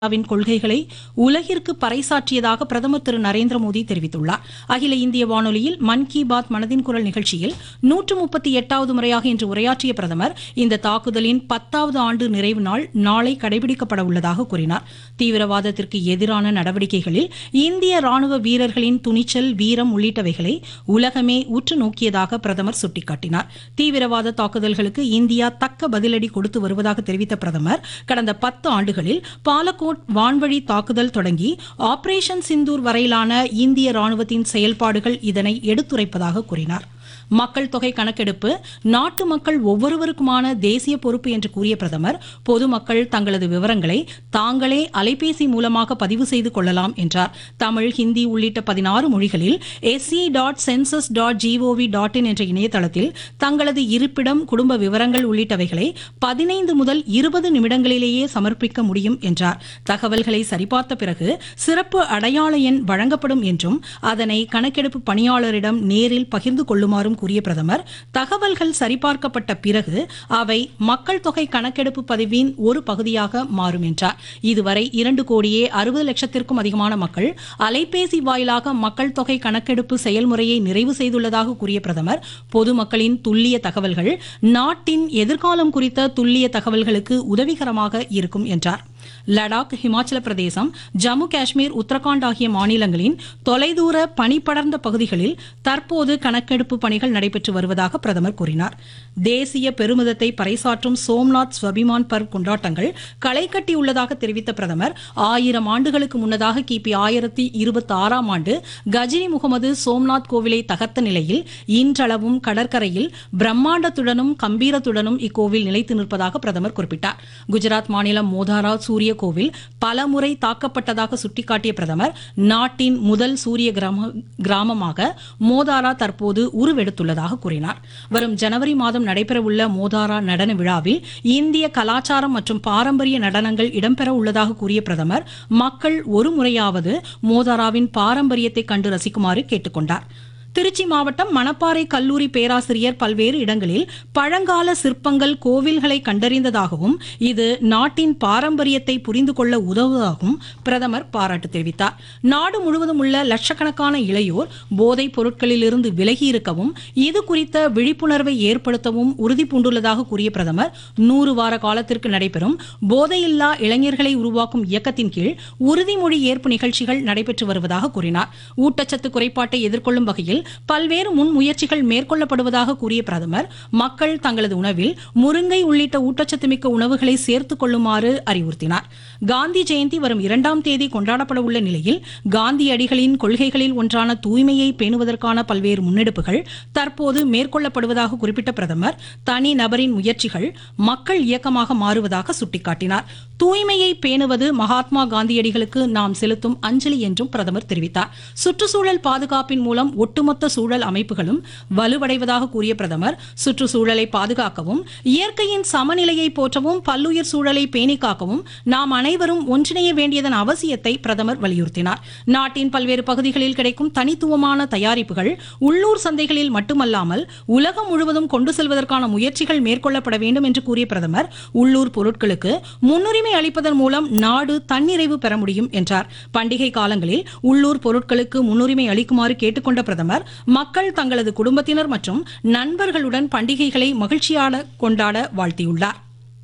win கொள்கைகளை உலகிற்கு பறைசாற்றியதாக பிரதமர் திரு நரேந்திர மோடி தெரிவித்துள்ளார் அகில இந்திய வானொலியில் மன் கி பாத் மனதின் குரல் நிகழ்ச்சியில் நூற்று முப்பத்தி எட்டாவது முறையாக இன்று உரையாற்றிய பிரதமர் இந்த தாக்குதலின் பத்தாவது ஆண்டு நிறைவு நாள் நாளை கடைபிடிக்கப்பட உள்ளதாக கூறினார் தீவிரவாதத்திற்கு எதிரான நடவடிக்கைகளில் இந்திய ராணுவ வீரர்களின் துணிச்சல் வீரம் உள்ளிட்டவைகளை உலகமே உற்று நோக்கியதாக பிரதமர் சுட்டிக்காட்டினார் தீவிரவாத தாக்குதல்களுக்கு இந்தியா தக்க பதிலடி கொடுத்து வருவதாக தெரிவித்த பிரதமர் கடந்த பத்து ஆண்டுகளில் பாலக்கோட் வான்வழி தாக்குதல் தொடங்கி ஆபரேஷன் சிந்தூர் வரையிலான இந்திய ராணுவத்தின் செயல்பாடுகள் இதனை எடுத்துரைப்பதாக கூறினார் மக்கள் தொகை கணக்கெடுப்பு நாட்டு மக்கள் ஒவ்வொருவருக்குமான தேசிய பொறுப்பு என்று கூறிய பிரதமர் பொதுமக்கள் தங்களது விவரங்களை தாங்களே அலைபேசி மூலமாக பதிவு செய்து கொள்ளலாம் என்றார் தமிழ் ஹிந்தி உள்ளிட்ட பதினாறு மொழிகளில் SC dot census dot gov dot in என்ற இணையதளத்தில் தங்களது இருப்பிடம் குடும்ப விவரங்கள் உள்ளிட்டவைகளை பதினைந்து முதல் இருபது நிமிடங்களிலேயே சமர்ப்பிக்க முடியும் என்றார் தகவல்களை சரிபார்த்த பிறகு சிறப்பு அடையாள எண் வழங்கப்படும் என்றும் அதனை கணக்கெடுப்பு பணியாளரிடம் நேரில் பகிர்ந்து கொள்ளுமாறும் கூறிய பிரதமர் தகவல்கள் சரிபார்க்கப்பட்ட பிறகு அவை மக்கள் தொகை கணக்கெடுப்பு பதிவின் ஒரு பகுதியாக மாறும் என்றார் இதுவரை இரண்டு கோடியே அறுபது லட்சத்திற்கும் அதிகமான மக்கள் அலைபேசி வாயிலாக மக்கள் தொகை கணக்கெடுப்பு செயல்முறையை நிறைவு செய்துள்ளதாக கூறிய பிரதமர் பொதுமக்களின் துல்லிய தகவல்கள் நாட்டின் எதிர்காலம் குறித்த துல்லிய தகவல்களுக்கு உதவிகரமாக இருக்கும் என்றார் லடாக் ஹிமாச்சல பிரதேசம் ஜம்மு காஷ்மீர் உத்தரகாண்ட் ஆகிய மாநிலங்களின் தொலைதூர பனிப்படர்ந்த பகுதிகளில் தற்போது கணக்கெடுப்பு பணிகள் நடைபெற்று வருவதாக பிரதமர் கூறினார் தேசிய பெருமிதத்தை பறைசாற்றும் சோம்நாத் ஸ்வபிமான் பர்வ் கொண்டாட்டங்கள் களை கட்டியுள்ளதாக தெரிவித்த பிரதமர் ஆயிரம் ஆண்டுகளுக்கு முன்னதாக கிபி ஆயிரத்தி இருபத்தி ஆறாம் ஆண்டு கஜினி முகமது சோம்நாத் கோவிலை தகர்த்த நிலையில் இன்றளவும் கடற்கரையில் பிரம்மாண்டத்துடனும் கம்பீரத்துடனும் இக்கோவில் நிலைத்து நிற்பதாக பிரதமர் குறிப்பிட்டார் குஜராத் மாநிலம் மோதாரா சூரிய கோவில் பலமுறை தாக்கப்பட்டதாக சுட்டிக்காட்டிய பிரதமர் நாட்டின் முதல் சூரிய கிராம கிராமமாக மோதாரா தற்போது உருவெடுத்துள்ளதாக கூறினார் வரும் ஜனவரி மாதம் நடைபெறவுள்ள மோதாரா நடன விழாவில் இந்திய கலாச்சாரம் மற்றும் பாரம்பரிய நடனங்கள் இடம்பெற உள்ளதாக கூறிய பிரதமர் மக்கள் ஒரு முறையாவது மோதாராவின் பாரம்பரியத்தை கண்டு ரசிக்குமாறு கேட்டுக்கொண்டார் திருச்சி மாவட்டம் மணப்பாறை கல்லூரி பேராசிரியர் பல்வேறு இடங்களில் பழங்கால சிற்பங்கள் கோவில்களை கண்டறிந்ததாகவும் இது நாட்டின் பாரம்பரியத்தை புரிந்து கொள்ள உதவுவதாகவும் பிரதமர் பாராட்டு தெரிவித்தார் நாடு முழுவதும் உள்ள லட்சக்கணக்கான இளையோர் போதைப் பொருட்களிலிருந்து விலகி இருக்கவும் இது குறித்த விழிப்புணர்வை ஏற்படுத்தவும் உறுதி பூண்டுள்ளதாக கூறிய பிரதமர் நூறு வார காலத்திற்கு நடைபெறும் போதையில்லா இளைஞர்களை உருவாக்கும் இயக்கத்தின் கீழ் உறுதிமொழி ஏற்பு நிகழ்ச்சிகள் நடைபெற்று வருவதாக கூறினார் ஊட்டச்சத்து குறைபாட்டை எதிர்கொள்ளும் வகையில் பல்வேறு முன் முயற்சிகள் மேற்கொள்ளப்படுவதாக கூறிய பிரதமர் மக்கள் தங்களது உணவில் முருங்கை உள்ளிட்ட ஊட்டச்சத்து மிக்க உணவுகளை சேர்த்துக் கொள்ளுமாறு அறிவுறுத்தினார் காந்தி ஜெயந்தி வரும் இரண்டாம் தேதி கொண்டாடப்பட உள்ள நிலையில் காந்தியடிகளின் கொள்கைகளில் ஒன்றான தூய்மையை பேணுவதற்கான பல்வேறு முன்னெடுப்புகள் தற்போது மேற்கொள்ளப்படுவதாக குறிப்பிட்ட பிரதமர் தனி நபரின் முயற்சிகள் மக்கள் இயக்கமாக மாறுவதாக சுட்டிக்காட்டினார் தூய்மையை பேணுவது மகாத்மா காந்தியடிகளுக்கு நாம் செலுத்தும் அஞ்சலி என்றும் பிரதமர் தெரிவித்தார் சுற்றுச்சூழல் பாதுகாப்பின் மூலம் ஒட்டுமொத்த சூழல் அமைப்புகளும் வலுவடைவதாக கூறிய பிரதமர் சுற்றுச்சூழலை பாதுகாக்கவும் இயற்கையின் சமநிலையை போற்றவும் பல்லுயிர் சூழலை பேணி காக்கவும் நாம் அனைவரும் ஒன்றிணைய வேண்டியதன் அவசியத்தை பிரதமர் வலியுறுத்தினார் நாட்டின் பல்வேறு பகுதிகளில் கிடைக்கும் தனித்துவமான தயாரிப்புகள் உள்ளூர் சந்தைகளில் மட்டுமல்லாமல் உலகம் முழுவதும் கொண்டு செல்வதற்கான முயற்சிகள் மேற்கொள்ளப்பட வேண்டும் என்று கூறிய பிரதமர் உள்ளூர் பொருட்களுக்கு முன்னுரிமை அளிப்பதன் மூலம் நாடு தன்னிறைவு பெற முடியும் என்றார் பண்டிகை காலங்களில் உள்ளூர் பொருட்களுக்கு முன்னுரிமை அளிக்குமாறு கேட்டுக்கொண்ட பிரதமர் மக்கள் தங்களது குடும்பத்தினர் மற்றும் நண்பர்களுடன் பண்டிகைகளை மகிழ்ச்சியாக கொண்டாட வாழ்த்தியுள்ளார்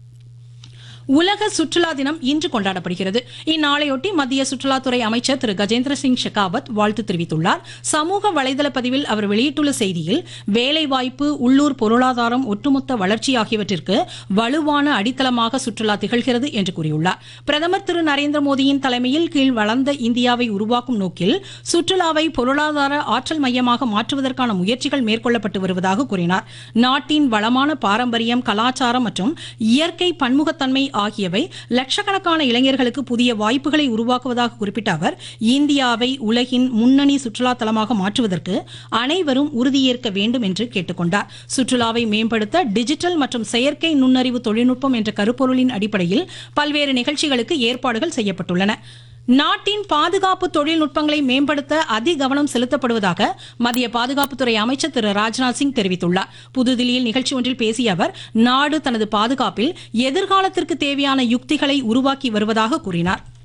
உலக சுற்றுலா தினம் இன்று கொண்டாடப்படுகிறது இந்நாளையொட்டி மத்திய சுற்றுலாத்துறை அமைச்சர் திரு கஜேந்திர சிங் ஷெகாவத் வாழ்த்து தெரிவித்துள்ளார் சமூக வலைதள பதிவில் அவர் வெளியிட்டுள்ள செய்தியில் வேலைவாய்ப்பு உள்ளூர் பொருளாதாரம் ஒட்டுமொத்த வளர்ச்சி ஆகியவற்றிற்கு வலுவான அடித்தளமாக சுற்றுலா திகழ்கிறது என்று கூறியுள்ளார் பிரதமர் திரு நரேந்திர மோடியின் தலைமையில் கீழ் வளர்ந்த இந்தியாவை உருவாக்கும் நோக்கில் சுற்றுலாவை பொருளாதார ஆற்றல் மையமாக மாற்றுவதற்கான முயற்சிகள் மேற்கொள்ளப்பட்டு வருவதாக கூறினார் நாட்டின் வளமான பாரம்பரியம் கலாச்சாரம் மற்றும் இயற்கை பன்முகத்தன்மை ஆகியவை லட்சக்கணக்கான இளைஞர்களுக்கு புதிய வாய்ப்புகளை உருவாக்குவதாக குறிப்பிட்ட அவர் இந்தியாவை உலகின் முன்னணி சுற்றுலா தலமாக மாற்றுவதற்கு அனைவரும் உறுதியேற்க வேண்டும் என்று கேட்டுக்கொண்டார் சுற்றுலாவை மேம்படுத்த டிஜிட்டல் மற்றும் செயற்கை நுண்ணறிவு தொழில்நுட்பம் என்ற கருப்பொருளின் அடிப்படையில் பல்வேறு நிகழ்ச்சிகளுக்கு ஏற்பாடுகள் செய்யப்பட்டுள்ளன நாட்டின் பாதுகாப்பு தொழில்நுட்பங்களை மேம்படுத்த அதிக கவனம் செலுத்தப்படுவதாக மத்திய பாதுகாப்புத்துறை அமைச்சர் திரு ராஜ்நாத் சிங் தெரிவித்துள்ளார் புதுதில்லியில் நிகழ்ச்சி ஒன்றில் பேசிய அவர் நாடு தனது பாதுகாப்பில் எதிர்காலத்திற்கு தேவையான யுக்திகளை உருவாக்கி வருவதாக கூறினார்